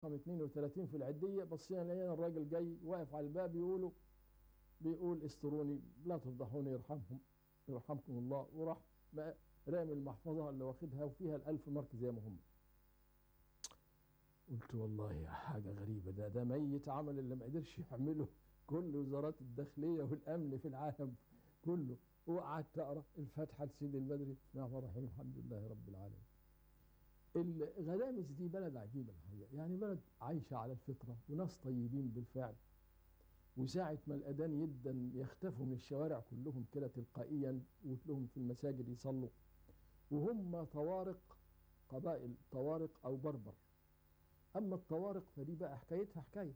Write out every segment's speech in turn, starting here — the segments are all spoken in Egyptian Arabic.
رقم 32 في العدية بصينا لقينا الراجل جاي واقف على الباب يقولوا بيقول استروني لا تفضحوني يرحمهم يرحمكم الله وراح بقى رامي المحفظة اللي واخدها وفيها الألف مارك زي ما هم قلت والله يا حاجة غريبة ده ده ميت عمل اللي ما قدرش يعمله كل وزارات الداخلية والأمن في العالم كله وقعدت أقرأ الفاتحة لسيدي البدري بسم الله الرحمن الرحيم الحمد لله رب العالمين الغلامس دي بلد عجيبة الحقيقة يعني بلد عايشة على الفطرة وناس طيبين بالفعل وساعة ما الأذان يدن يختفوا من الشوارع كلهم كده تلقائيا وتلهم في المساجد يصلوا وهم طوارق قبائل طوارق أو بربر أما الطوارق فدي بقى حكايتها حكاية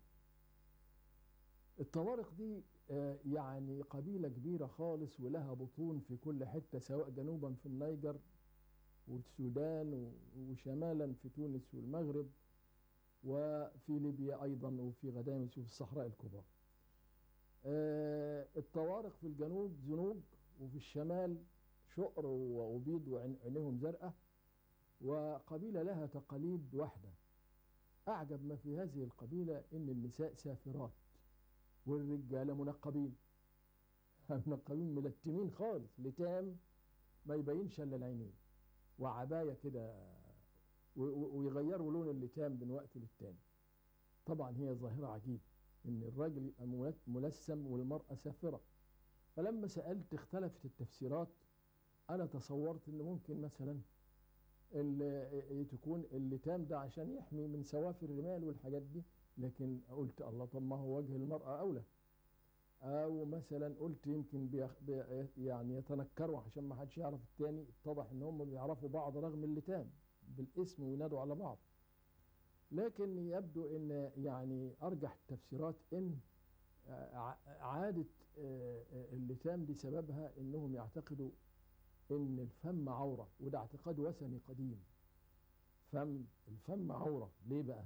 الطوارق دي آه، يعني قبيلة كبيرة خالص ولها بطون في كل حتة سواء جنوبا في النيجر والسودان و- وشمالا في تونس والمغرب وفي ليبيا أيضا وفي غدامس وفي الصحراء الكبرى آه، الطوارق في الجنوب زنوج وفي الشمال شقر و- وبيض وعينيهم زرقاء وقبيلة لها تقاليد واحدة أعجب ما في هذه القبيلة إن النساء سافرات والرجالة منقبين منقبين ملتمين خالص لتام ما يبينش إلا العينين وعباية كده و- و- ويغيروا لون اللتام من وقت للتاني طبعا هي ظاهرة عجيبة إن الراجل يبقى مل- ملثم والمرأة سافرة فلما سألت اختلفت التفسيرات أنا تصورت إن ممكن مثلا ال- تكون اللتام ده عشان يحمي من سوافر الرمال والحاجات دي لكن قلت الله طب ما هو وجه المرأة أولى أو مثلا قلت يمكن بيخ بي يعني يتنكروا عشان ما حدش يعرف التاني اتضح إن هم بيعرفوا بعض رغم اللتام بالاسم وينادوا على بعض لكن يبدو ان يعني ارجح التفسيرات ان ع- عادة آه، آه، اللتام دي سببها انهم يعتقدوا ان الفم عورة وده اعتقاد وثني قديم فم الفم عورة ليه بقى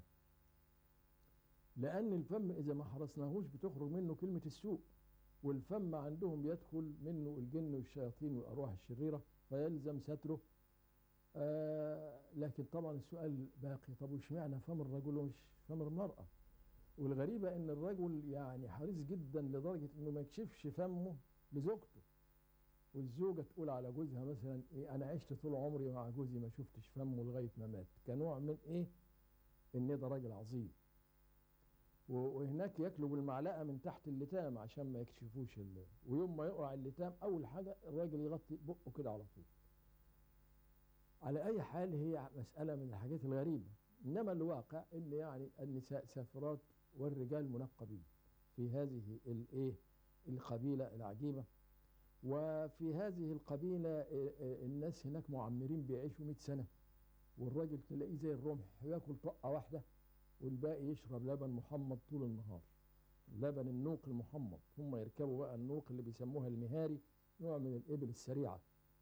لان الفم اذا ما حرسناهوش بتخرج منه كلمة السوء والفم عندهم بيدخل منه الجن والشياطين والارواح الشريرة فيلزم ستره آه لكن طبعا السؤال باقي طب وش معنى فم الرجل ومش فم المرأة والغريبة ان الرجل يعني حريص جدا لدرجة انه ما يكشفش فمه لزوجته والزوجة تقول على جوزها مثلا ايه انا عشت طول عمري مع جوزي ما شفتش فمه لغاية ما مات كنوع من ايه ان ده راجل عظيم و- وهناك ياكلوا بالمعلقة من تحت اللتام عشان ما يكشفوش ال... ويوم ما يقع اللتام اول حاجة الراجل يغطي بقه كده على طول على أي حال هي مسألة من الحاجات الغريبة إنما الواقع إن يعني النساء سافرات والرجال منقبين في هذه الإيه القبيلة العجيبة وفي هذه القبيلة آه، آه، الناس هناك معمرين بيعيشوا 100 سنة والراجل تلاقيه زي الرمح ياكل طقة واحدة والباقي يشرب لبن محمض طول النهار لبن النوق المحمض هم يركبوا بقى النوق اللي بيسموها المهاري نوع من الإبل السريعة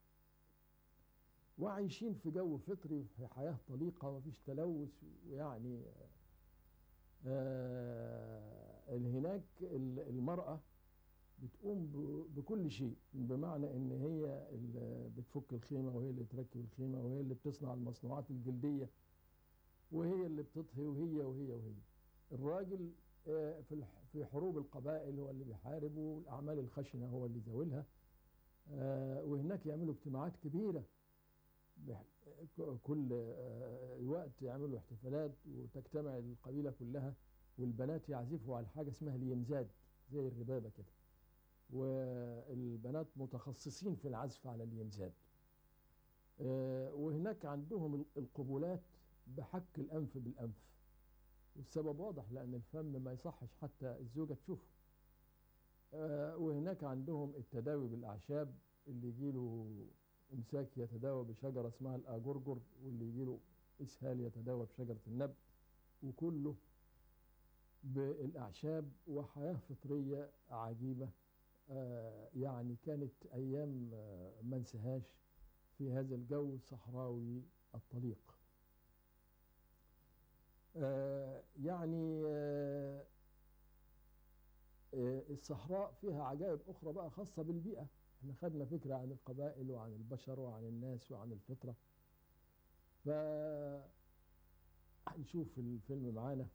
وعايشين في جو فطري في حياة طليقة ومفيش تلوث ويعني آه هناك ال- المرأة بتقوم ب- بكل شيء بمعنى ان هي اللي بتفك الخيمة وهي اللي تركب الخيمة وهي اللي بتصنع المصنوعات الجلدية وهي اللي بتطهي وهي وهي وهي الراجل آه، في الح- في حروب القبائل هو اللي بيحارب والأعمال الخشنة هو اللي يزاولها آه، وهناك يعملوا اجتماعات كبيرة بح- ك- كل آه، وقت يعملوا احتفالات وتجتمع القبيلة كلها والبنات يعزفوا على حاجة اسمها اليمزاد زي الربابة كده والبنات متخصصين في العزف على اليمزاد آه، وهناك عندهم ال- القبولات بحك الأنف بالأنف والسبب واضح لأن الفم ما يصحش حتى الزوجة تشوفه آه، وهناك عندهم التداوي بالأعشاب اللي يجيله إمساك يتداوى بشجرة اسمها الآجرجر واللي يجيله إسهال يتداوى بشجرة النبت وكله بالأعشاب وحياة فطرية عجيبة آه، يعني كانت أيام آه، ما انساهاش في هذا الجو الصحراوي الطليق آه، يعني آه، آه، الصحراء فيها عجائب أخرى بقى خاصة بالبيئة احنا خدنا فكرة عن القبائل وعن البشر وعن الناس وعن الفطرة ف هنشوف الفيلم معانا